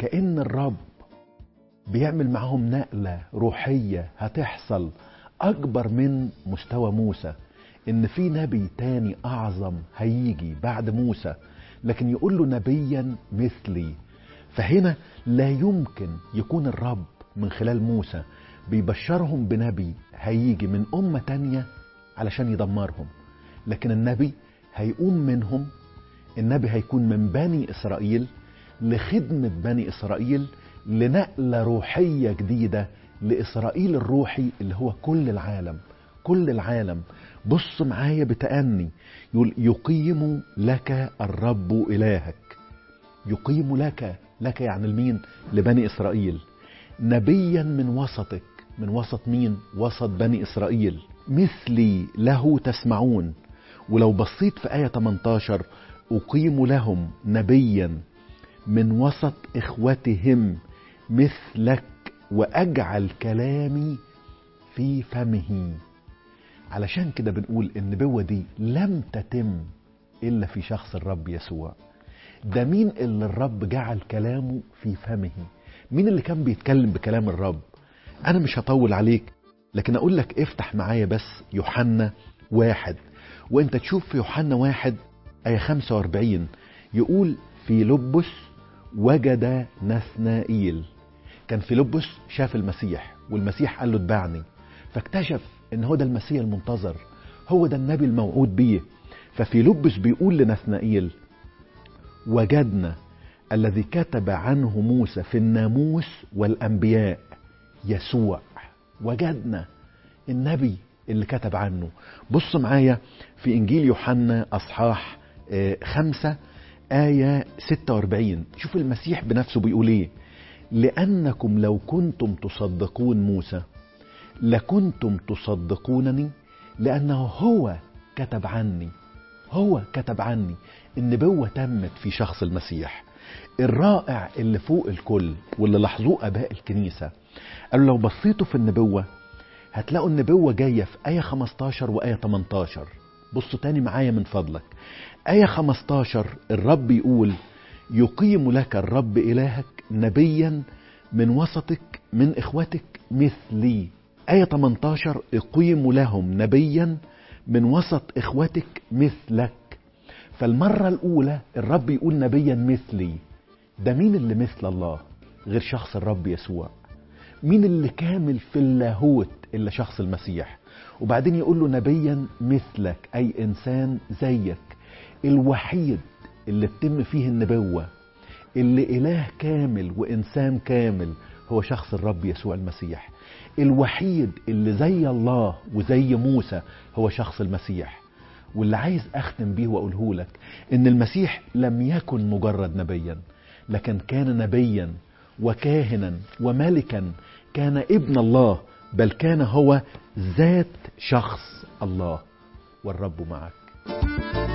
كأن الرب بيعمل معاهم نقلة روحية هتحصل أكبر من مستوى موسى إن في نبي تاني أعظم هيجي بعد موسى لكن يقول له نبيا مثلي فهنا لا يمكن يكون الرب من خلال موسى بيبشرهم بنبي هيجي من أمة تانية علشان يدمرهم لكن النبي هيقوم منهم النبي هيكون من بني إسرائيل لخدمة بني إسرائيل لنقلة روحية جديدة لإسرائيل الروحي اللي هو كل العالم كل العالم بص معايا بتأني يقول يقيم لك الرب إلهك يقيم لك لك يعني المين لبني إسرائيل نبيا من وسطك من وسط مين وسط بني إسرائيل مثلي له تسمعون ولو بصيت في آية 18 أقيم لهم نبيا من وسط إخوتهم مثلك وأجعل كلامي في فمه علشان كده بنقول النبوة دي لم تتم إلا في شخص الرب يسوع ده مين اللي الرب جعل كلامه في فمه مين اللي كان بيتكلم بكلام الرب أنا مش هطول عليك لكن أقول لك افتح معايا بس يوحنا واحد وانت تشوف في يوحنا واحد آية 45 يقول في لبس وجد نثنائيل كان في لبس شاف المسيح والمسيح قال له اتبعني فاكتشف ان هو ده المسيح المنتظر هو ده النبي الموعود بيه ففي لبس بيقول لنثنائيل وجدنا الذي كتب عنه موسى في الناموس والانبياء يسوع وجدنا النبي اللي كتب عنه بص معايا في انجيل يوحنا اصحاح خمسة آية 46 شوف المسيح بنفسه بيقول ايه لأنكم لو كنتم تصدقون موسى لكنتم تصدقونني لأنه هو كتب عني هو كتب عني النبوة تمت في شخص المسيح الرائع اللي فوق الكل واللي لاحظوه أباء الكنيسة قالوا لو بصيتوا في النبوة هتلاقوا النبوة جاية في آية 15 وآية 18 بصوا تاني معايا من فضلك آية 15 الرب يقول يقيم لك الرب إلهك نبيا من وسطك من إخوتك مثلي آية 18 اقيم لهم نبيا من وسط إخوتك مثلك فالمرة الأولى الرب يقول نبيا مثلي ده مين اللي مثل الله غير شخص الرب يسوع مين اللي كامل في اللاهوت إلا شخص المسيح وبعدين يقول له نبيا مثلك أي إنسان زيك الوحيد اللي بتم فيه النبوة اللي إله كامل وإنسان كامل هو شخص الرب يسوع المسيح الوحيد اللي زي الله وزي موسى هو شخص المسيح واللي عايز أختم بيه وأقوله لك إن المسيح لم يكن مجرد نبيا لكن كان نبيا وكاهنا وملكا كان ابن الله بل كان هو ذات شخص الله والرب معك